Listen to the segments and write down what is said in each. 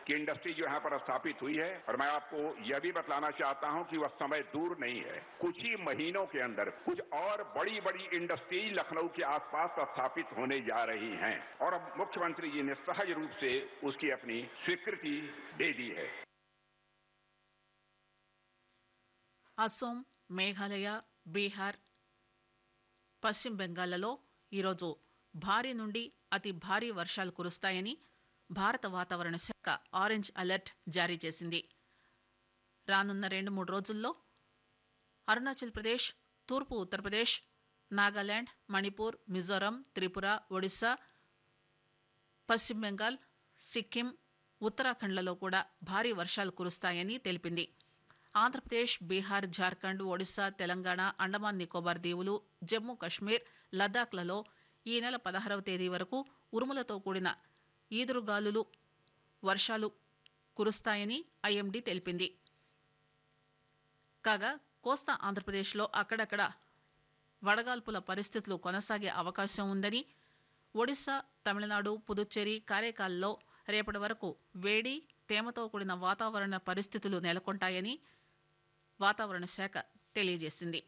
की इंडस्ट्री जो यहाँ पर स्थापित हुई है और मैं आपको यह भी बतलाना चाहता हूं कि वह समय दूर नहीं है कुछ ही महीनों के अंदर कुछ और बड़ी बड़ी इंडस्ट्री लखनऊ के आसपास स्थापित होने जा रही हैं और अब मुख्यमंत्री जी ने सहज रूप से उसकी अपनी स्वीकृति दे दी है అసోం మేఘాలయ బీహార్ పశ్చిమ బెంగాల్లో ఈరోజు భారీ నుండి అతి భారీ వర్షాలు కురుస్తాయని భారత వాతావరణ శాఖ ఆరెంజ్ అలర్ట్ జారీ చేసింది రానున్న రెండు మూడు రోజుల్లో అరుణాచల్ ప్రదేశ్ తూర్పు ఉత్తరప్రదేశ్ నాగాలాండ్ మణిపూర్ మిజోరాం త్రిపుర ఒడిశా పశ్చిమ బెంగాల్ సిక్కిం ఉత్తరాఖండ్లలో కూడా భారీ వర్షాలు కురుస్తాయని తెలిపింది ఆంధ్రప్రదేశ్ బీహార్ జార్ఖండ్ ఒడిశా తెలంగాణ అండమాన్ నికోబార్ దీవులు జమ్మూ కశ్మీర్ లద్దాఖ్లలో ఈ నెల పదహారవ తేదీ వరకు ఉరుములతో కూడిన ఈదురుగాలులు వర్షాలు కురుస్తాయని ఐఎండీ తెలిపింది కాగా కోస్తా ఆంధ్రప్రదేశ్లో అక్కడక్కడ వడగాల్పుల పరిస్థితులు కొనసాగే అవకాశం ఉందని ఒడిశా తమిళనాడు పుదుచ్చేరి కారైకాల్లో రేపటి వరకు వేడి తేమతో కూడిన వాతావరణ పరిస్థితులు నెలకొంటాయని వాతావరణ శాఖ తెలియజేసింది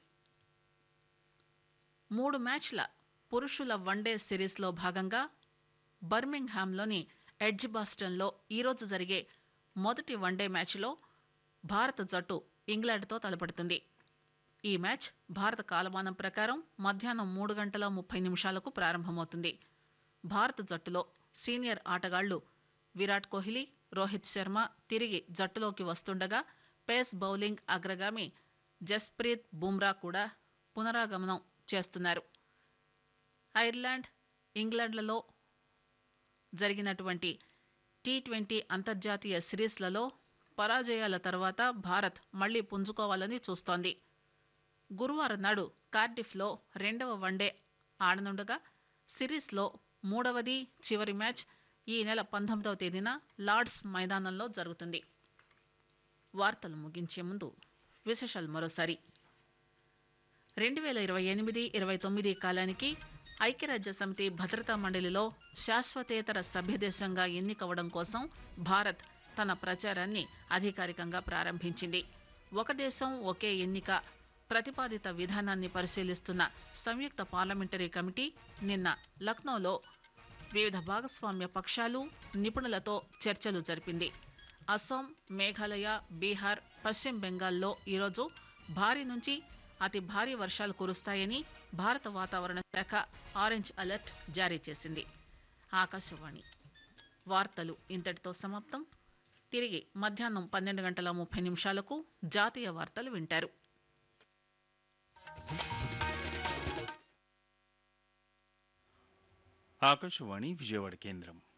మూడు మ్యాచ్ల పురుషుల వన్డే సిరీస్లో భాగంగా బర్మింగ్హామ్లోని ఎడ్జిబాస్టన్లో ఈరోజు జరిగే మొదటి వన్డే మ్యాచ్లో భారత జట్టు ఇంగ్లాండ్తో తలపడుతుంది ఈ మ్యాచ్ భారత కాలమానం ప్రకారం మధ్యాహ్నం మూడు గంటల ముప్పై నిమిషాలకు ప్రారంభమవుతుంది భారత జట్టులో సీనియర్ ఆటగాళ్లు విరాట్ కోహ్లీ రోహిత్ శర్మ తిరిగి జట్టులోకి వస్తుండగా పేస్ బౌలింగ్ అగ్రగామి జస్ప్రీత్ బుమ్రా కూడా పునరాగమనం చేస్తున్నారు ఐర్లాండ్ ఇంగ్లాండ్లలో జరిగినటువంటి టీ ట్వంటీ అంతర్జాతీయ సిరీస్లలో పరాజయాల తర్వాత భారత్ మళ్లీ పుంజుకోవాలని చూస్తోంది గురువారం నాడు కార్డిఫ్లో రెండవ వన్డే ఆడనుండగా సిరీస్లో మూడవది చివరి మ్యాచ్ ఈ నెల పంతొమ్మిదవ తేదీన లార్డ్స్ మైదానంలో జరుగుతుంది వార్తలు ముగించే ముందు విశేషాలు మరోసారి రెండు వేల ఇరవై ఎనిమిది ఇరవై తొమ్మిది కాలానికి ఐక్యరాజ్య సమితి భద్రతా మండలిలో శాశ్వతేతర సభ్యదేశంగా ఎన్నికవడం కోసం భారత్ తన ప్రచారాన్ని అధికారికంగా ప్రారంభించింది ఒక దేశం ఒకే ఎన్నిక ప్రతిపాదిత విధానాన్ని పరిశీలిస్తున్న సంయుక్త పార్లమెంటరీ కమిటీ నిన్న లక్నోలో వివిధ భాగస్వామ్య పక్షాలు నిపుణులతో చర్చలు జరిపింది అస్సాం మేఘాలయ బీహార్ పశ్చిమ బెంగాల్లో ఈరోజు భారీ నుంచి అతి భారీ వర్షాలు కురుస్తాయని భారత వాతావరణ శాఖ ఆరెంజ్ అలర్ట్ జారీ చేసింది ఆకాశవాణి వార్తలు ఇంతటితో సమాప్తం తిరిగి మధ్యాహ్నం పన్నెండు గంటల ముప్పై నిమిషాలకు జాతీయ వార్తలు వింటారు ఆకాశవాణి విజయవాడ కేంద్రం